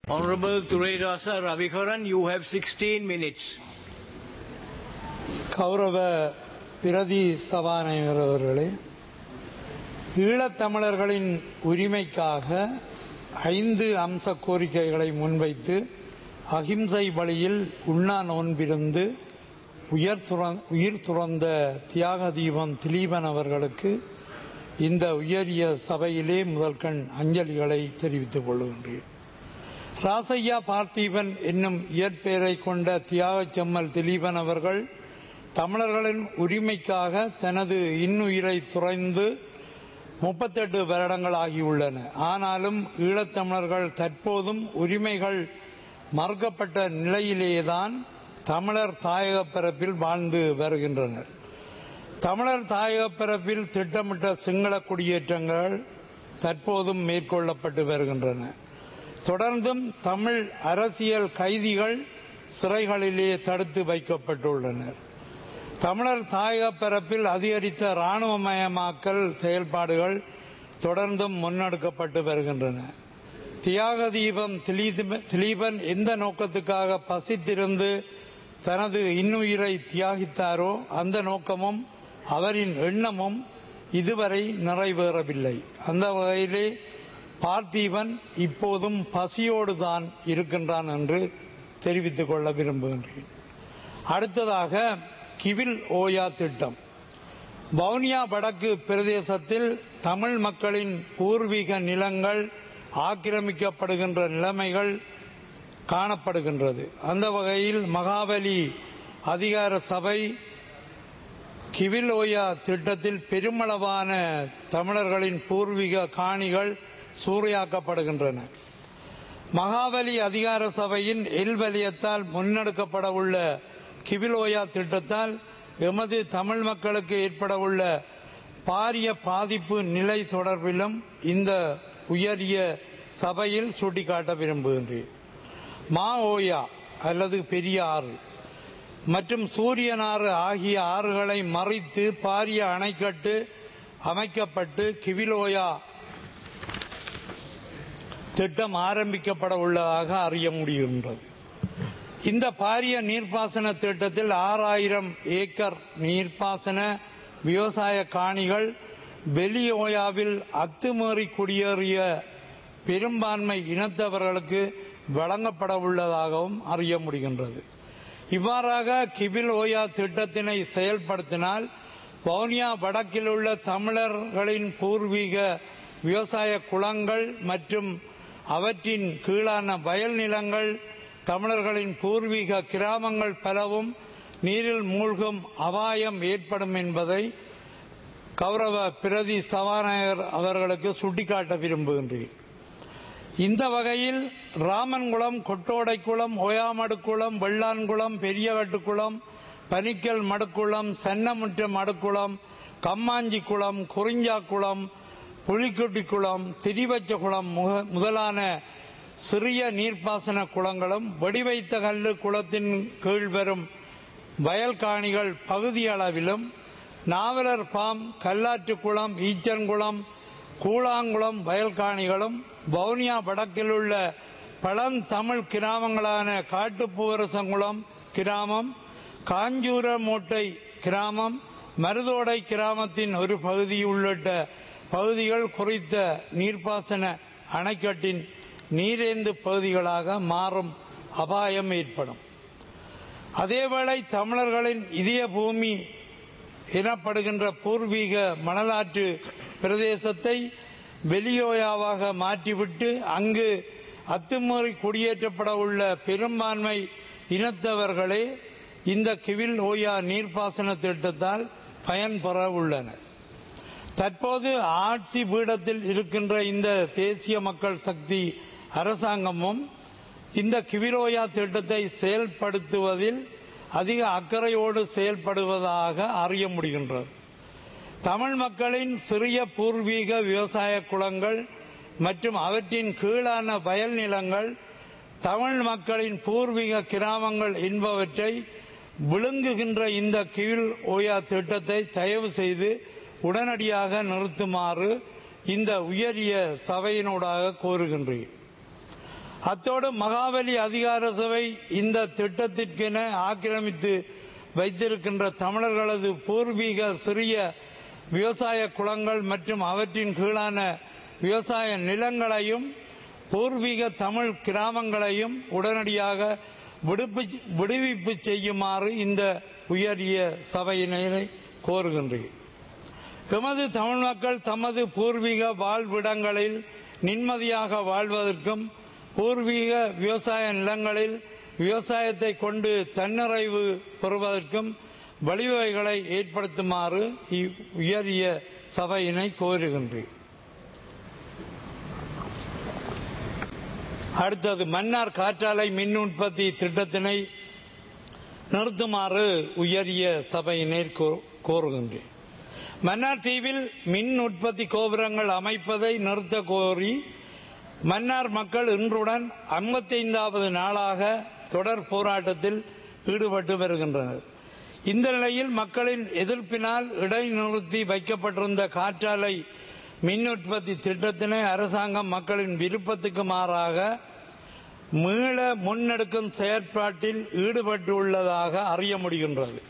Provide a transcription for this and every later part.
Honorable Thureirasa Ravikaran, you have 16 minutes. கௌரவ பிரதி சபாநாயகர் அவர்களே ஈழத்தமிழர்களின் உரிமைக்காக ஐந்து அம்ச கோரிக்கைகளை முன்வைத்து அகிம்சை வழியில் உண்ணா நோன்பிருந்து உயர் துற- உயிர் துறந்த தியாக தீபம் திலீபன் அவர்களுக்கு இந்த உயரிய சபையிலே முதல்கண் அஞ்சலிகளை தெரிவித்துக் கொள்கின்றேன் ராசையா பார்த்திபன் என்னும் இயற்பெயரை கொண்ட தியாகச் செம்மல் திலீபன் அவர்கள் தமிழர்களின் உரிமைக்காக தனது இன்னுயிரை துறைந்து முப்பத்தெட்டு வருடங்கள் ஆகியுள்ளன ஆனாலும் ஈழத்தமிழர்கள் தற்போதும் உரிமைகள் மறுக்கப்பட்ட நிலையிலேதான் தமிழர் தாயகப் பரப்பில் வாழ்ந்து வருகின்றனர் தமிழர் தாயகப் பரப்பில் திட்டமிட்ட சிங்கள குடியேற்றங்கள் தற்போதும் மேற்கொள்ளப்பட்டு வருகின்றன தொடர்ந்தும் தமிழ் அரசியல் கைதிகள் சிறைகளிலே தடுத்து வைக்கப்பட்டுள்ளனர் தமிழர் தாயகப் பரப்பில் அதிகரித்த இராணுவமயமாக்கல் செயல்பாடுகள் தொடர்ந்தும் முன்னெடுக்கப்பட்டு வருகின்றன தியாக தீபம் திலீப- திலீபன் எந்த நோக்கத்துக்காக பசித்திருந்து தனது இன்னுயிரை தியாகித்தாரோ அந்த நோக்கமும் அவரின் எண்ணமும் இதுவரை நிறைவேறவில்லை அந்த வகையிலே பார்த்திபன் இப்போதும் பசியோடு தான் இருக்கின்றான் என்று தெரிவித்துக் கொள்ள விரும்புகின்றேன் அடுத்ததாக கிவில் ஓயா திட்டம் வவுனியா வடக்கு பிரதேசத்தில் தமிழ் மக்களின் பூர்வீக நிலங்கள் ஆக்கிரமிக்கப்படுகின்ற நிலைமைகள் காணப்படுகின்றது அந்த வகையில் மகாபலி அதிகார சபை கிவில் ஓயா திட்டத்தில் பெருமளவான தமிழர்களின் பூர்வீக காணிகள் சூறையாக்கப்படுகின்றன மகாபலி அதிகார சபையின் எல்வலியத்தால் முன்னெடுக்கப்பட உள்ள கிவிலோயா திட்டத்தால் எமது தமிழ் மக்களுக்கு ஏற்பட உள்ள பாரிய பாதிப்பு நிலை தொடர்பிலும் இந்த உயரிய சபையில் சுட்டிக்காட்ட விரும்புகின்றேன் மா ஓயா அல்லது பெரிய ஆறு மற்றும் சூரியனாறு ஆகிய ஆறுகளை மறித்து பாரிய அணைக்கட்டு அமைக்கப்பட்டு கிவிலோயா திட்டம் ஆரம்பிக்கப்பட உள்ளதாக அறிய முடிகின்றது இந்த பாரிய நீர்ப்பாசன திட்டத்தில் ஆறாயிரம் ஏக்கர் நீர்ப்பாசன விவசாய காணிகள் வெளியோயாவில் அத்துமீறி குடியேறிய பெரும்பான்மை இனத்தவர்களுக்கு வழங்கப்பட உள்ளதாகவும் அறிய முடிகின்றது இவ்வாறாக கிபில் ஓயா திட்டத்தினை செயல்படுத்தினால் வவுனியா வடக்கில் உள்ள தமிழர்களின் பூர்வீக விவசாய குளங்கள் மற்றும் அவற்றின் கீழான வயல் நிலங்கள் தமிழர்களின் பூர்வீக கிராமங்கள் பலவும் நீரில் மூழ்கும் அபாயம் ஏற்படும் என்பதை கௌரவ பிரதி சபாநாயகர் அவர்களுக்கு சுட்டிக்காட்ட விரும்புகின்றேன் இந்த வகையில் ராமன்குளம் கொட்டோடைக்குளம் ஓயாமடுக்குளம் வெள்ளான்குளம் பெரியகட்டுக்குளம் பனிக்கல் மடுக்குளம் சென்னமுற்ற மடுக்குளம் கம்மாஞ்சிக்குளம் குறிஞ்சாக்குளம் புலிக்குட்டிக்குளம் திரிவச்சகுளம் முக- முதலான சிறிய நீர்ப்பாசன குளங்களும் வெடிவைத்த கல்லு குளத்தின் கீழ் வரும் வயல் காணிகள் பகுதி அளவிலும் நாவலர் பாம் கல்லாற்றுக்குளம் ஈச்சன்குளம் கூழாங்குளம் வயல் காணிகளும் வவுனியா வடக்கில் உள்ள பழந்தமிழ் கிராமங்களான காட்டுப்பூவரசங்குளம் கிராமம் காஞ்சூரமோட்டை கிராமம் மருதோடை கிராமத்தின் ஒரு பகுதி உள்ளிட்ட பகுதிகள் குறித்த நீர்ப்பாசன அணைக்கட்டின் நீரேந்து பகுதிகளாக மாறும் அபாயம் ஏற்படும் அதேவேளை தமிழர்களின் இதய பூமி எனப்படுகின்ற பூர்வீக மணலாற்று பிரதேசத்தை வெளியோயாவாக மாற்றிவிட்டு அங்கு அத்துமீறி குடியேற்றப்பட உள்ள பெரும்பான்மை இனத்தவர்களே இந்த கிவில் ஓயா நீர்ப்பாசன திட்டத்தால் பயன்பெற உள்ளனர் தற்போது ஆட்சி பீடத்தில் இருக்கின்ற இந்த தேசிய மக்கள் சக்தி அரசாங்கமும் இந்த கிவிரோயா திட்டத்தை செயல்படுத்துவதில் அதிக அக்கறையோடு செயல்படுவதாக அறிய முடிகின்றது தமிழ் மக்களின் சிறிய பூர்வீக விவசாய குளங்கள் மற்றும் அவற்றின் கீழான வயல் நிலங்கள் தமிழ் மக்களின் பூர்வீக கிராமங்கள் என்பவற்றை விழுங்குகின்ற இந்த கீழ் ஓயா திட்டத்தை தயவு செய்து உடனடியாக நிறுத்துமாறு இந்த உயரிய சபையினூடாக கோருகின்றேன் அத்தோடு மகாபலி அதிகார சபை இந்த திட்டத்திற்கென ஆக்கிரமித்து வைத்திருக்கின்ற தமிழர்களது பூர்வீக சிறிய விவசாய குளங்கள் மற்றும் அவற்றின் கீழான விவசாய நிலங்களையும் பூர்வீக தமிழ் கிராமங்களையும் உடனடியாக விடுப்பு விடுவிப்பு செய்யுமாறு இந்த உயரிய சபையினரை கோருகின்றேன் எமது தமிழ் மக்கள் தமது பூர்வீக வாழ்விடங்களில் நிம்மதியாக வாழ்வதற்கும் பூர்வீக விவசாய நிலங்களில் விவசாயத்தை கொண்டு தன்னிறைவு பெறுவதற்கும் வழிவகைகளை ஏற்படுத்துமாறு இவ் உயரிய சபையினை கோருகின்றேன் அடுத்தது மன்னார் காற்றாலை மின் உற்பத்தி திட்டத்தினை நிறுத்துமாறு உயரிய சபையினர் கோ- கோருகின்றேன் மன்னார் தீவில் மின் உற்பத்தி கோபுரங்கள் அமைப்பதை நிறுத்த கோரி மன்னார் மக்கள் இன்றுடன் 55வது நாளாக தொடர் போராட்டத்தில் ஈடுபட்டு வருகின்றனர் இந்த நிலையில் மக்களின் எதிர்ப்பினால் இடைநிறுத்தி வைக்கப்பட்டிருந்த காற்றாலை மின் உற்பத்தி திட்டத்தினை அரசாங்கம் மக்களின் விருப்பத்துக்கு மாறாக மீள முன்னெடுக்கும் செயற்பாட்டில் ஈடுபட்டுள்ளதாக அறிய முடிகின்றது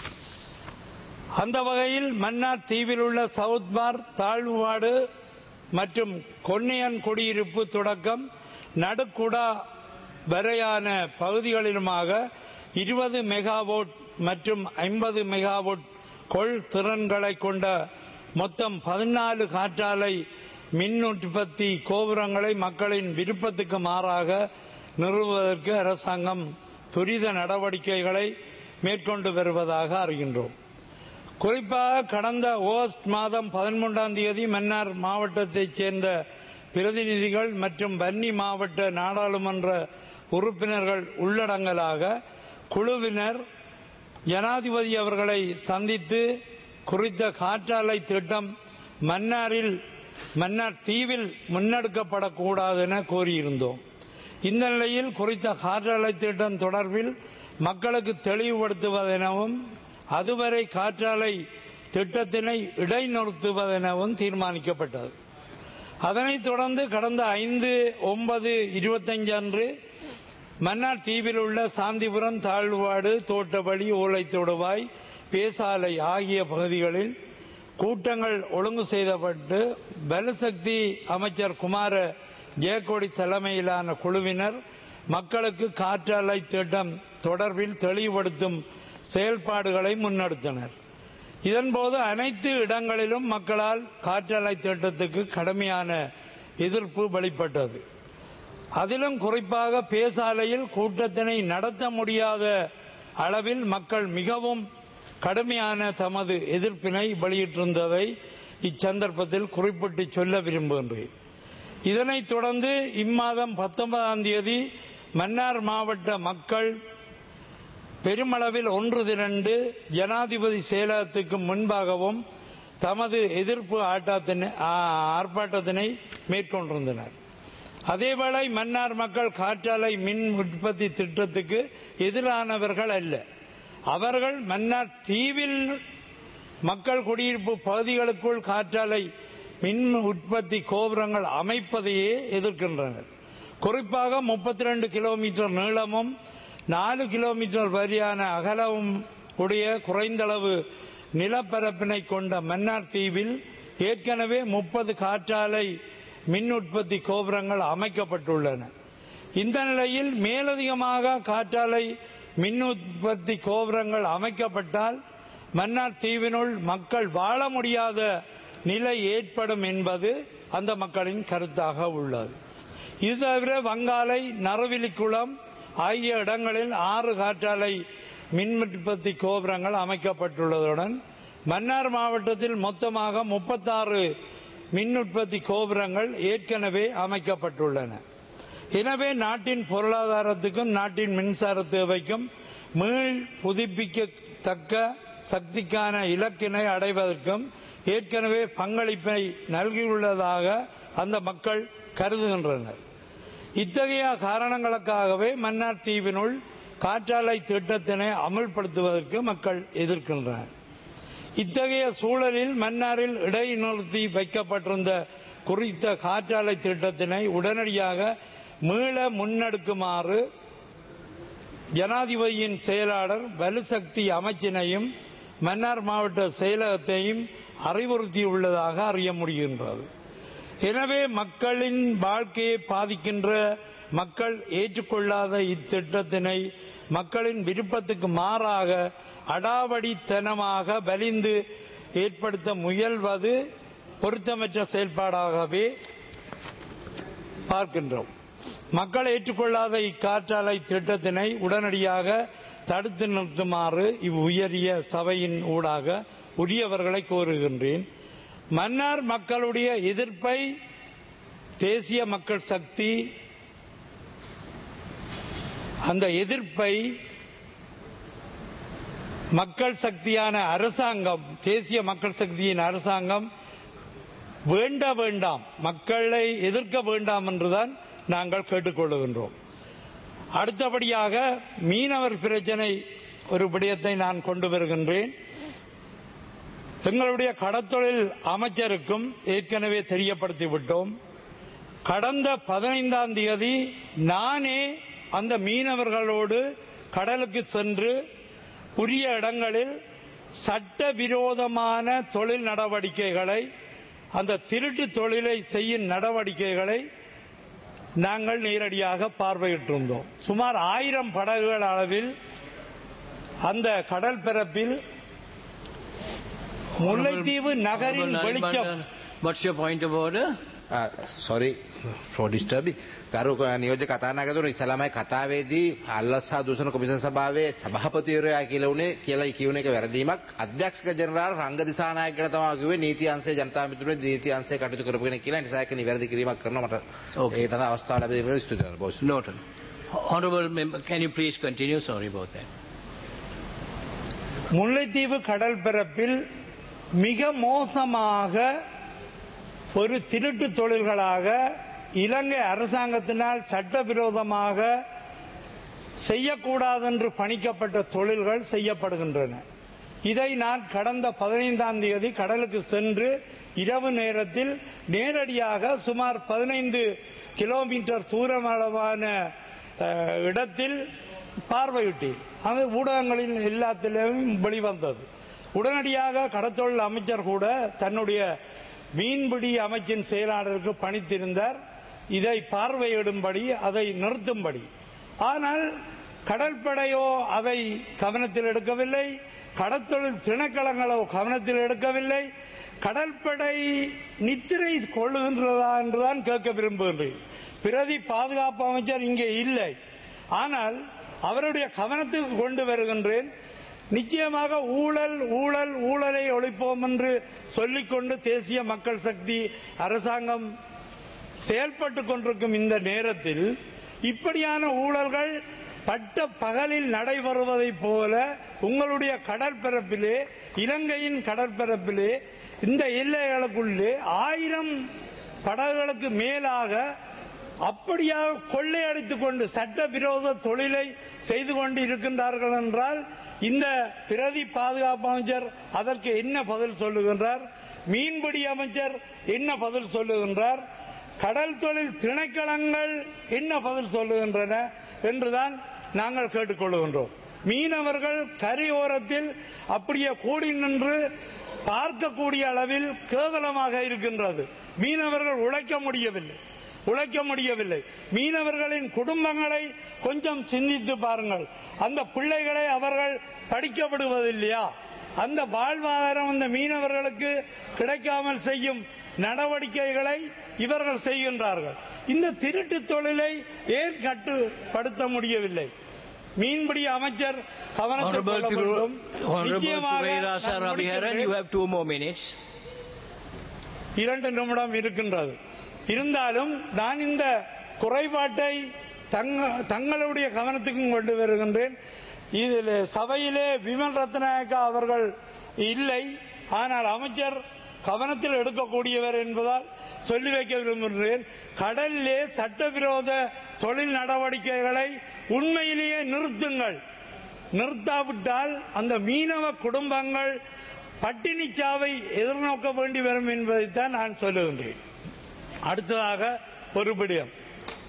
அந்த வகையில் மன்னார் தீவில் உள்ள சவுத் பார் தாழ்வாடு மற்றும் கொன்னையன் குடியிருப்பு தொடக்கம் நடுக்குடா வரையான பகுதிகளிலுமாக இருபது மெகாவோட் மற்றும் ஐம்பது மெகாவோட் கொள் திறன்களை கொண்ட மொத்தம் பதினாலு காற்றாலை மின் உற்பத்தி கோபுரங்களை மக்களின் விருப்பத்துக்கு மாறாக நிறுவுவதற்கு அரசாங்கம் துரித நடவடிக்கைகளை மேற்கொண்டு வருவதாக அறிகின்றோம் குறிப்பாக கடந்த ஆகஸ்ட் மாதம் பதிமூன்றாம் தேதி மன்னார் மாவட்டத்தைச் சேர்ந்த பிரதிநிதிகள் மற்றும் வன்னி மாவட்ட நாடாளுமன்ற உறுப்பினர்கள் உள்ளடங்கலாக குழுவினர் ஜனாதிபதி அவர்களை சந்தித்து குறித்த காற்றாலை திட்டம் மன்னாரில் மன்னார் தீவில் முன்னெடுக்கப்படக்கூடாது என கோரியிருந்தோம் இந்த நிலையில் குறித்த காற்றாலை திட்டம் தொடர்பில் மக்களுக்கு தெளிவுபடுத்துவதெனவும் அதுவரை காற்றாலை திட்டத்தினை இடைநிறுத்துவதெனவும் தீர்மானிக்கப்பட்டது அதனைத் தொடர்ந்து கடந்த ஐந்து ஒன்பது இருபத்தஞ்சு அன்று மன்னார் தீவில் உள்ள சாந்திபுரம் தாழ்வாடு தோட்டவழி ஓலைத்தொடுவாய் பேசாலை ஆகிய பகுதிகளில் கூட்டங்கள் ஒழுங்கு செய்யப்பட்டு பலசக்தி அமைச்சர் குமார ஜெயக்கொடி தலைமையிலான குழுவினர் மக்களுக்கு காற்றாலை திட்டம் தொடர்பில் தெளிவுபடுத்தும் செயல்பாடுகளை முன்னெடுத்தனர் இதன்போது அனைத்து இடங்களிலும் மக்களால் காற்றாலை திட்டத்துக்கு கடுமையான எதிர்ப்பு வெளிப்பட்டது அதிலும் குறிப்பாக பேசாலையில் கூட்டத்தினை நடத்த முடியாத அளவில் மக்கள் மிகவும் கடுமையான தமது எதிர்ப்பினை வெளியிட்டிருந்ததை இச்சந்தர்ப்பத்தில் குறிப்பிட்டு சொல்ல விரும்புகின்றேன் இதனைத் தொடர்ந்து இம்மாதம் பத்தொன்பதாம் தேதி மன்னார் மாவட்ட மக்கள் பெருமளவில் ஒன்று திரண்டு ஜனாதிபதி செயலகத்துக்கு முன்பாகவும் தமது எதிர்ப்பு ஆட்டத்தினை ஆ- ஆர்ப்பாட்டத்தினை மேற்கொண்டிருந்தனர் அதேவேளை மன்னார் மக்கள் காற்றாலை மின் உற்பத்தி திட்டத்துக்கு எதிரானவர்கள் அல்ல அவர்கள் மன்னார் தீவில் மக்கள் குடியிருப்பு பகுதிகளுக்குள் காற்றாலை மின் உற்பத்தி கோபுரங்கள் அமைப்பதையே எதிர்க்கின்றனர் குறிப்பாக 32 கிலோமீட்டர் நீளமும் நாலு கிலோமீட்டர் வரியான அகலமும் உடைய குறைந்தளவு நிலப்பரப்பினை கொண்ட மன்னார் தீவில் ஏற்கனவே முப்பது காற்றாலை மின் உற்பத்தி கோபுரங்கள் அமைக்கப்பட்டுள்ளன இந்த நிலையில் மேலதிகமாக காற்றாலை மின் உற்பத்தி கோபுரங்கள் அமைக்கப்பட்டால் மன்னார் தீவினுள் மக்கள் வாழ முடியாத நிலை ஏற்படும் என்பது அந்த மக்களின் கருத்தாக உள்ளது இது தவிர வங்காலை நறுவிலிக்குளம் ஆகிய இடங்களில் ஆறு காற்றாலை மின் உற்பத்தி கோபுரங்கள் அமைக்கப்பட்டுள்ளதுடன் மன்னார் மாவட்டத்தில் மொத்தமாக முப்பத்தாறு மின் உற்பத்தி கோபுரங்கள் ஏற்கனவே அமைக்கப்பட்டுள்ளன எனவே நாட்டின் பொருளாதாரத்துக்கும் நாட்டின் மின்சார தேவைக்கும் மீள் புதுப்பிக்கத்தக்க சக்திக்கான இலக்கினை அடைவதற்கும் ஏற்கனவே பங்களிப்பை நல்கியுள்ளதாக அந்த மக்கள் கருதுகின்றனர் இத்தகைய காரணங்களுக்காகவே மன்னார் தீவினுள் காற்றாலை திட்டத்தினை அமல்படுத்துவதற்கு மக்கள் எதிர்க்கின்றனர் இத்தகைய சூழலில் மன்னாரில் இடைநிறுத்தி வைக்கப்பட்டிருந்த குறித்த காற்றாலை திட்டத்தினை உடனடியாக மீள முன்னெடுக்குமாறு ஜனாதிபதியின் செயலாளர் வலுசக்தி அமைச்சினையும் மன்னார் மாவட்ட செயலகத்தையும் அறிவுறுத்தியுள்ளதாக அறிய முடிகின்றது எனவே மக்களின் வாழ்க்கையை பாதிக்கின்ற மக்கள் ஏற்றுக்கொள்ளாத இத்திட்டத்தினை மக்களின் விருப்பத்துக்கு மாறாக அடாவடித்தனமாக வலிந்து ஏற்படுத்த முயல்வது பொருத்தமற்ற செயல்பாடாகவே பார்க்கின்றோம் மக்கள் ஏற்றுக்கொள்ளாத இக்காற்றாலை திட்டத்தினை உடனடியாக தடுத்து நிறுத்துமாறு இவ் உயரிய சபையின் ஊடாக உரியவர்களை கோருகின்றேன் மன்னார் மக்களுடைய எதிர்ப்பை தேசிய மக்கள் சக்தி அந்த எதிர்ப்பை மக்கள் சக்தியான அரசாங்கம் தேசிய மக்கள் சக்தியின் அரசாங்கம் வேண்ட வேண்டாம் மக்களை எதிர்க்க வேண்டாம் என்றுதான் நாங்கள் கேட்டுக்கொள்ளுகின்றோம் அடுத்தபடியாக மீனவர் பிரச்சனை ஒரு விடயத்தை நான் கொண்டு வருகின்றேன் எங்களுடைய கடத்தொழில் அமைச்சருக்கும் ஏற்கனவே தெரியப்படுத்திவிட்டோம் கடந்த பதினைந்தாம் தேதி நானே அந்த மீனவர்களோடு கடலுக்கு சென்று உரிய இடங்களில் சட்டவிரோதமான தொழில் நடவடிக்கைகளை அந்த திருட்டு தொழிலை செய்யும் நடவடிக்கைகளை நாங்கள் நேரடியாக பார்வையிட்டிருந்தோம் சுமார் ஆயிரம் படகுகள் அளவில் அந்த கடல் பரப்பில் முல்லைத்தீவு நகரின் Honorable வெளிச்சம் Nalibanda, What's your point of order? Sorry ෆෝඩිස්ටබි කරුක නියෝජ කතානාගතුර ඉසලාමයි කතාවේදී අල්ලස්සා දූෂණ කොමිසන් සභාවේ සභහපතිවරයා කියලා උනේ කියලා කියවන එක වැරදීමක් අධ්‍යක්ෂක ජනරාල් රංග දිසානායක කියලා තමයි කිව්වේ නීති අංශයේ ජනතා මිතුරේ නීති අංශයේ කටයුතු කරපගෙන කියලා නිසා ඒක නිවැරදි කිරීමක් කරනවා මට Okay. ඒ තමයි අවස්ථාව ලැබෙන්නේ ස්තුතියි boss Noted. Honorable member, can you please continue? Sorry about that. Mullaitivu கடல் பரப்பில் மிக மோசமாக ஒரு திருட்டு தொழில்களாக இலங்கை அரசாங்கத்தினால் சட்டவிரோதமாக செய்யக்கூடாதென்று பணிக்கப்பட்ட தொழில்கள் செய்யப்படுகின்றன இதை நான் கடந்த பதினைந்தாம் தேதி கடலுக்கு சென்று இரவு நேரத்தில் நேரடியாக சுமார் பதினைந்து கிலோமீட்டர் தூரமளவான அஹ், இடத்தில் பார்வையிட்டேன் அது ஊடகங்களில் எல்லாத்திலும் வெளிவந்தது உடனடியாக கடத்தொழில் அமைச்சர் கூட தன்னுடைய மீன்பிடி அமைச்சின் செயலாளருக்கு பணித்திருந்தார் இதை பார்வையிடும்படி அதை நிறுத்தும்படி ஆனால் கடற்படையோ அதை கவனத்தில் எடுக்கவில்லை கடத்தொழில் திணைக்களங்களோ கவனத்தில் எடுக்கவில்லை கடற்படை நித்திரை கொள்ளுகின்றதா என்றுதான் கேட்க விரும்புகின்றேன் பிரதி பாதுகாப்பு அமைச்சர் இங்கே இல்லை ஆனால் அவருடைய கவனத்துக்கு கொண்டு வருகின்றேன் நிச்சயமாக ஊழல் ஊழல் ஊழலை ஒழிப்போம் என்று சொல்லிக்கொண்டு தேசிய மக்கள் சக்தி அரசாங்கம் செயல்பட்டு கொண்டிருக்கும் இந்த நேரத்தில் இப்படியான ஊழல்கள் பட்ட பகலில் நடைபெறுவதைப் போல உங்களுடைய கடற்பரப்பிலே இலங்கையின் கடற்பரப்பிலே இந்த எல்லைகளுக்குள்ளே ஆயிரம் படகுகளுக்கு மேலாக அப்படியாக கொள்ளையடித்துக் கொண்டு சட்டவிரோத தொழிலை செய்து கொண்டு இருக்கின்றார்கள் என்றால் இந்த பிரதி பாதுகாப்பு அமைச்சர் அதற்கு என்ன பதில் சொல்லுகின்றார் மீன்பிடி அமைச்சர் என்ன பதில் சொல்லுகின்றார் கடல் தொழில் திணைக்களங்கள் என்ன பதில் சொல்லுகின்றன என்றுதான் நாங்கள் கேட்டுக்கொள்கின்றோம் மீனவர்கள் கரையோரத்தில் அப்படியே கூடி நின்று பார்க்கக்கூடிய அளவில் கேவலமாக இருக்கின்றது மீனவர்கள் உழைக்க முடியவில்லை உழைக்க முடியவில்லை மீனவர்களின் குடும்பங்களை கொஞ்சம் சிந்தித்து பாருங்கள் அந்த பிள்ளைகளை அவர்கள் படிக்க விடுவதில்லையா அந்த வாழ்வாதாரம் அந்த மீனவர்களுக்கு கிடைக்காமல் செய்யும் நடவடிக்கைகளை இவர்கள் செய்கின்றார்கள் இந்த திருட்டு தொழிலை ஏன் கட்டுப்படுத்த முடியவில்லை மீன்பிடி அமைச்சர் கவனத்தில் Honorable, கொள்ள Thiru, வேண்டும். Honorable நிச்சயமாக Thurairatsa நான் Raviharan, முடிக்கின்றேன். you have two more minutes. இரண்டு நிமிடம் இருக்கின்றது இருந்தாலும் நான் இந்த குறைபாட்டை தங்க தங்களுடைய கவனத்துக்கும் கொண்டு வருகின்றேன் இதில் சபையிலே விமல் ரத்நாயக்கா அவர்கள் இல்லை ஆனால் அமைச்சர் கவனத்தில் எடுக்கக்கூடியவர் என்பதால் சொல்லி வைக்க விரும்புகிறேன் கடலிலே சட்டவிரோத தொழில் நடவடிக்கைகளை உண்மையிலேயே நிறுத்துங்கள் நிறுத்தாவிட்டால் அந்த மீனவ குடும்பங்கள் பட்டினி சாவை எதிர்நோக்க வேண்டி வரும் என்பதைத்தான் நான் சொல்லுகின்றேன் அடுத்ததாக ஒரு விடயம்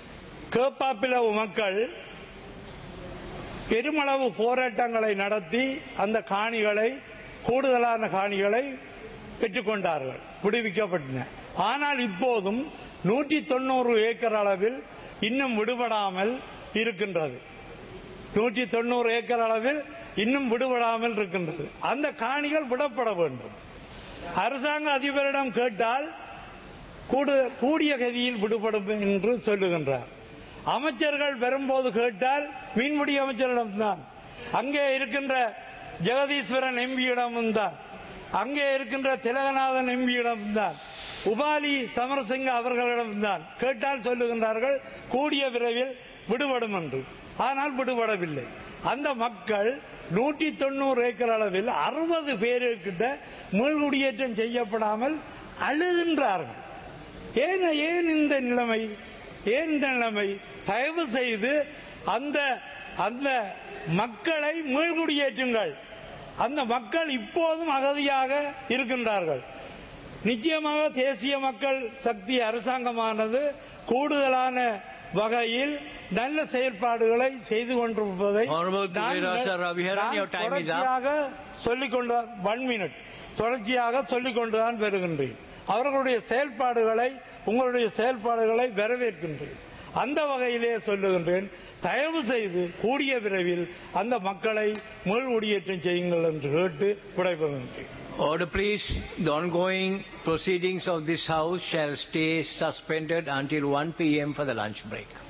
கேப்பாப்பிலவு மக்கள் பெருமளவு போராட்டங்களை நடத்தி அந்த காணிகளை கூடுதலான காணிகளை பெற்றுக்கொண்டார்கள் விடுவிக்கப்பட்டன ஆனால் இப்போதும் நூற்றி தொண்ணூறு ஏக்கர் அளவில் இன்னும் விடுபடாமல் இருக்கின்றது நூற்றி தொண்ணூறு ஏக்கர் அளவில் இன்னும் விடுபடாமல் இருக்கின்றது அந்த காணிகள் விடப்பட வேண்டும் அரசாங்க அதிபரிடம் கேட்டால் கூடு- கூடிய கதியில் விடுபடும் என்று சொல்லுகின்றார் அமைச்சர்கள் வரும்போது கேட்டால் மீன்பிடி அமைச்சரிடம்தான் அங்கே இருக்கின்ற ஜெகதீஸ்வரன் எம்பியிடமும் தான் அங்கே இருக்கின்ற திலகநாதன் எம்பியிடம்தான் உபாலி சமரசிங்க அவர்களிடம்தான் கேட்டால் சொல்லுகின்றார்கள் கூடிய விரைவில் விடுபடும் என்று ஆனால் விடுபடவில்லை அந்த மக்கள் நூற்றி தொண்ணூறு ஏக்கர் அளவில் அறுபது பேருக்கிட்ட மீள்குடியேற்றம் செய்யப்படாமல் அழுகின்றார்கள் ஏன் ஏன் இந்த நிலைமை ஏன் இந்த நிலைமை தயவு செய்து அந்த அந்த மக்களை மீள்குடியேற்றுங்கள் அந்த மக்கள் இப்போதும் அகதியாக இருக்கின்றார்கள் நிச்சயமாக தேசிய மக்கள் சக்தி அரசாங்கமானது கூடுதலான வகையில் நல்ல செயல்பாடுகளை செய்து கொண்டிருப்பதை Honorable நான் Thuvira Raviharan, நான் your time is up. தொடர்ச்சியாக சொல்லிக் கொண்டு ஒன் மினிட் தொடர்ச்சியாக சொல்லிக் கொண்டுதான் வருகின்றேன் அவர்களுடைய செயல்பாடுகளை உங்களுடைய செயல்பாடுகளை வரவேற்கின்றேன் அந்த வகையிலே சொல்லுகின்றேன் தயவு செய்து கூடிய விரைவில் அந்த மக்களை மீள்குடியேற்றம் செய்யுங்கள் என்று கேட்டு விடைபெறுகின்றேன் Order, please. The ongoing proceedings of this House shall stay suspended until 1 p.m. for the lunch break.